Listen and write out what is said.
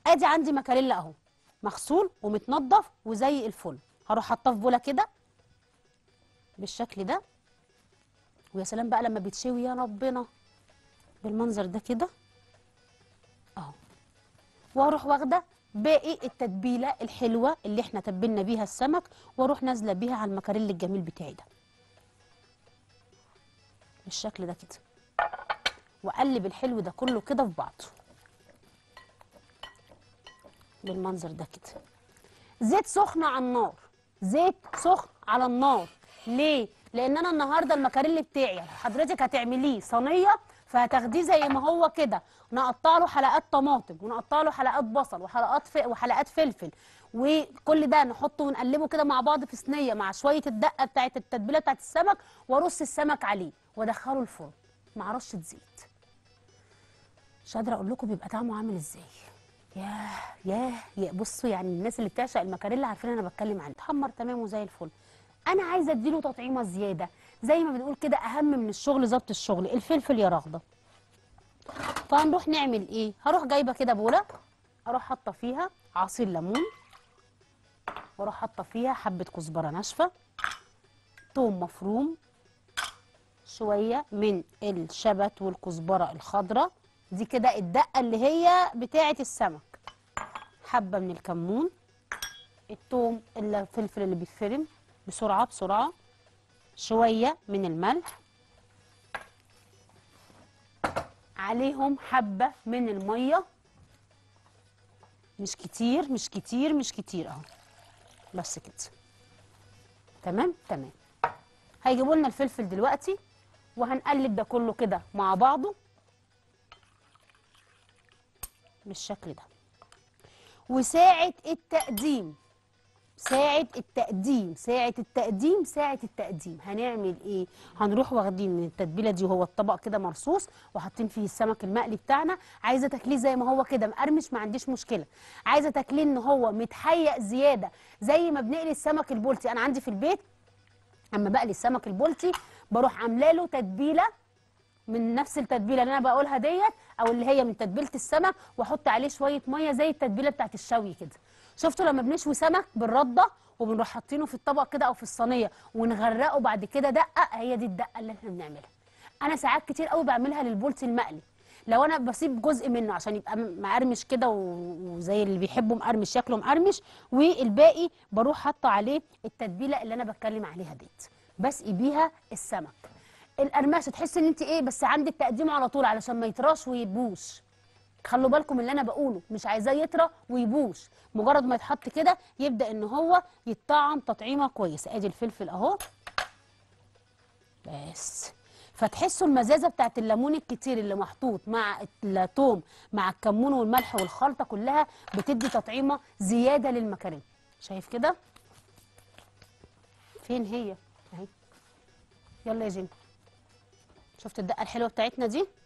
ادي عندي مكاريلا اهو مغسول ومتنضف وزي الفل هروح حاطاه في بوله كده بالشكل ده ويا سلام بقى لما بيتشوي يا ربنا بالمنظر ده كده اهو واروح واخده باقي التتبيله الحلوه اللي احنا تبلنا بيها السمك واروح نازله بيها على المكاريل الجميل بتاعي ده بالشكل ده كده واقلب الحلو ده كله كده في بعضه بالمنظر ده كده زيت سخن على النار زيت سخن على النار ليه لان انا النهارده المكاريل بتاعي حضرتك هتعمليه صينيه فهتاخديه زي ما هو كده نقطع له حلقات طماطم ونقطع له حلقات بصل وحلقات ف... وحلقات فلفل وكل ده نحطه ونقلبه كده مع بعض في صينيه مع شويه الدقه بتاعت التتبيله بتاعت السمك وارص السمك عليه وادخله الفرن مع رشه زيت مش قادره اقول لكم بيبقى طعمه عامل ازاي ياه ياه يا بصوا يعني الناس اللي بتعشق المكاريلا عارفين انا بتكلم عنه اتحمر تمام وزي الفل انا عايزه اديله تطعيمه زياده زي ما بنقول كده اهم من الشغل ظبط الشغل الفلفل يا رغده فهنروح نعمل ايه هروح جايبه كده بوله اروح حاطه فيها عصير ليمون واروح حاطه فيها حبه كزبره ناشفه توم مفروم شويه من الشبت والكزبره الخضراء دي كده الدقه اللي هي بتاعه السمك حبه من الكمون التوم الفلفل اللي بيتفرم بسرعه بسرعه شويه من الملح عليهم حبه من الميه مش كتير مش كتير مش كتير اهو بس كده تمام تمام هيجيبوا لنا الفلفل دلوقتي وهنقلب ده كله كده مع بعضه بالشكل ده وساعة التقديم ساعة التقديم ساعة التقديم ساعة التقديم هنعمل ايه هنروح واخدين من التتبيلة دي وهو الطبق كده مرصوص وحاطين فيه السمك المقلي بتاعنا عايزة تاكليه زي ما هو كده مقرمش ما عنديش مشكلة عايزة تاكليه ان هو متحيق زيادة زي ما بنقلي السمك البلطي انا عندي في البيت اما بقلي السمك البلطي بروح عامله له تتبيله من نفس التتبيله اللي انا بقولها ديت او اللي هي من تتبيله السمك واحط عليه شويه ميه زي التتبيله بتاعت الشوي كده شفتوا لما بنشوي سمك بالرده وبنروح حاطينه في الطبق كده او في الصينيه ونغرقه بعد كده دقه هي دي الدقه اللي احنا بنعملها انا ساعات كتير قوي بعملها للبولتي المقلي لو انا بسيب جزء منه عشان يبقى م- مقرمش كده و- وزي اللي بيحبوا مقرمش شكله مقرمش والباقي بروح حاطه عليه التتبيله اللي انا بتكلم عليها ديت بسقي بيها السمك القرمشه تحس ان انت ايه بس عندك تقديم على طول علشان ما يطراش ويبوش خلوا بالكم من اللي انا بقوله مش عايزاه يطرى ويبوش مجرد ما يتحط كده يبدا ان هو يتطعم تطعيمه كويسه ادي الفلفل اهو بس فتحسوا المزازه بتاعت الليمون الكتير اللي محطوط مع الثوم مع الكمون والملح والخلطه كلها بتدي تطعيمه زياده للمكرونه شايف كده فين هي اهي يلا يا جيم شفت الدقه الحلوه بتاعتنا دي